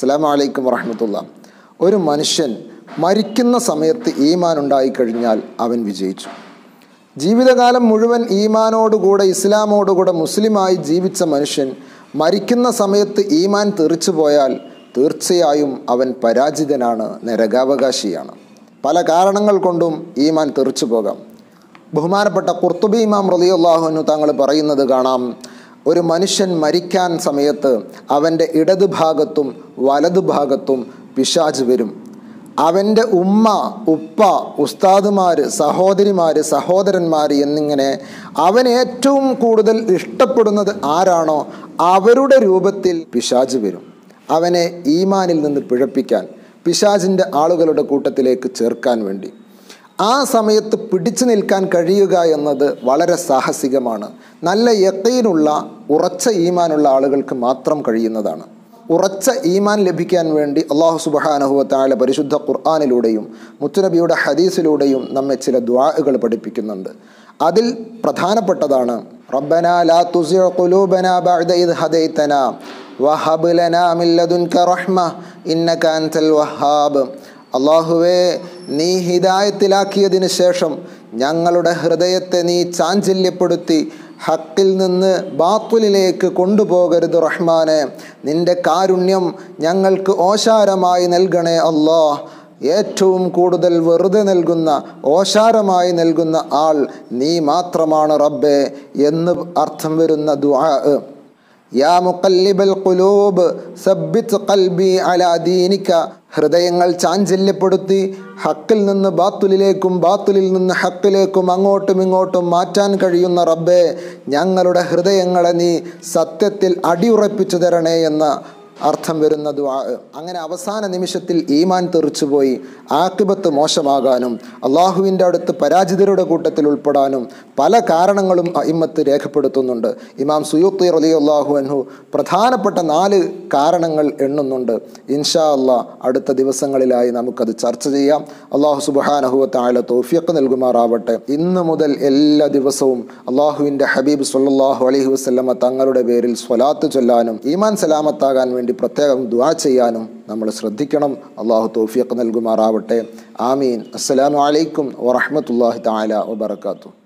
അസ്സാം വലൈക്കും വറഹമത്തുള്ള ഒരു മനുഷ്യൻ മരിക്കുന്ന സമയത്ത് ഈമാൻ ഉണ്ടായിക്കഴിഞ്ഞാൽ അവൻ വിജയിച്ചു ജീവിതകാലം മുഴുവൻ ഈമാനോടുകൂടെ ഇസ്ലാമോടുകൂടെ മുസ്ലിമായി ജീവിച്ച മനുഷ്യൻ മരിക്കുന്ന സമയത്ത് ഈമാൻ തെറിച്ചു പോയാൽ തീർച്ചയായും അവൻ പരാജിതനാണ് നരകാവകാശിയാണ് പല കാരണങ്ങൾ കൊണ്ടും ഈമാൻ തെറിച്ചു പോകാം ബഹുമാനപ്പെട്ട കുർത്തുബി ഇമാം റലിയുള്ളാഹുനു താങ്കൾ പറയുന്നത് കാണാം ഒരു മനുഷ്യൻ മരിക്കാൻ സമയത്ത് അവൻ്റെ ഇടതുഭാഗത്തും വലതുഭാഗത്തും പിശാജ് വരും അവൻ്റെ ഉമ്മ ഉപ്പ ഉസ്താദുമാർ സഹോദരിമാർ സഹോദരന്മാർ എന്നിങ്ങനെ അവൻ ഏറ്റവും കൂടുതൽ ഇഷ്ടപ്പെടുന്നത് ആരാണോ അവരുടെ രൂപത്തിൽ പിശാജ് വരും അവനെ ഈമാനിൽ നിന്ന് പിഴപ്പിക്കാൻ പിശാജിൻ്റെ ആളുകളുടെ കൂട്ടത്തിലേക്ക് ചേർക്കാൻ വേണ്ടി ആ സമയത്ത് പിടിച്ചു നിൽക്കാൻ കഴിയുക എന്നത് വളരെ സാഹസികമാണ് നല്ല യക്കയിലുള്ള ഉറച്ച ഈമാനുള്ള ആളുകൾക്ക് മാത്രം കഴിയുന്നതാണ് ഉറച്ച ഈമാൻ ലഭിക്കാൻ വേണ്ടി അള്ളാഹു സുബഹാനഹുവത്തായ പരിശുദ്ധ ഖുർആാനിലൂടെയും മുത്തുനബിയുടെ ഹദീസിലൂടെയും നമ്മെ ചില ദ്വാകൾ പഠിപ്പിക്കുന്നുണ്ട് അതിൽ പ്രധാനപ്പെട്ടതാണ് റബ്ബന ലാ തുസിഉ ഖുലൂബന ബഅദ ഇദ് ഹദൈതന വഹബ് ലനാ മിൻ ലദുൻക റഹ്മ ഇന്നക അൻതൽ വഹാബ് അള്ളാഹുവേ നീ ഹിദായത്തിലാക്കിയതിന് ശേഷം ഞങ്ങളുടെ ഹൃദയത്തെ നീ ചാഞ്ചല്യപ്പെടുത്തി ഹക്കിൽ നിന്ന് ബാത്തുലിലേക്ക് കൊണ്ടുപോകരുത് റഹ്മാനെ നിന്റെ കാരുണ്യം ഞങ്ങൾക്ക് ഓശാരമായി നൽകണേ അള്ളാഹ് ഏറ്റവും കൂടുതൽ വെറുതെ നൽകുന്ന ഓശാരമായി നൽകുന്ന ആൾ നീ മാത്രമാണ് റബ്ബെ എന്ന് അർത്ഥം വരുന്ന ദുആ യാ മുക്കല്ലിബൽ ഖുലൂബ് സബ്ബിത് ഖൽബി അലാ ദീനിക ഹൃദയങ്ങൾ ചാഞ്ചല്യപ്പെടുത്തി ഹക്കിൽ നിന്ന് ബാത്തുലിലേക്കും ബാത്തുലിൽ നിന്ന് ഹക്കിലേക്കും അങ്ങോട്ടും ഇങ്ങോട്ടും മാറ്റാൻ കഴിയുന്ന റബ്ബെ ഞങ്ങളുടെ ഹൃദയങ്ങളെ നീ സത്യത്തിൽ അടിയുറപ്പിച്ചു തരണേ എന്ന അർത്ഥം വരുന്ന ദുആ അങ്ങനെ അവസാന നിമിഷത്തിൽ ഈമാൻ തെറിച്ചുപോയി ആക്കിബത്ത് മോശമാകാനും അള്ളാഹുവിൻ്റെ അടുത്ത് പരാജിതരുടെ കൂട്ടത്തിൽ ഉൾപ്പെടാനും പല കാരണങ്ങളും അയിമത്ത് രേഖപ്പെടുത്തുന്നുണ്ട് ഇമാം സുയൂത്തി റലി അള്ളാഹു അൻഹു പ്രധാനപ്പെട്ട നാല് കാരണങ്ങൾ എണ്ണുന്നുണ്ട് ഇൻഷാ അള്ളാ അടുത്ത ദിവസങ്ങളിലായി നമുക്കത് ചർച്ച ചെയ്യാം അള്ളാഹു സുബാനഹുവത്ത് ആല തോഫിയൊക്കെ നൽകുമാറാവട്ടെ ഇന്ന് മുതൽ എല്ലാ ദിവസവും അള്ളാഹുവിൻ്റെ ഹബീബ് സല്ലാഹു അലഹി വസ്ലമ തങ്ങളുടെ പേരിൽ സ്വലാത്ത് ചൊല്ലാനും ഈമാൻ സലാമത്താകാൻ വേണ്ടി പ്രത്യേകം ദുആ ചെയ്യാനും നമ്മൾ ശ്രദ്ധിക്കണം അള്ളാഹു തോഫിയൊക്കെ നൽകുമാറാവട്ടെ ആമീൻ അസ്സലാമു അലൈക്കും വറഹമത്തല്ലാഹി താല വബർക്കാത്തു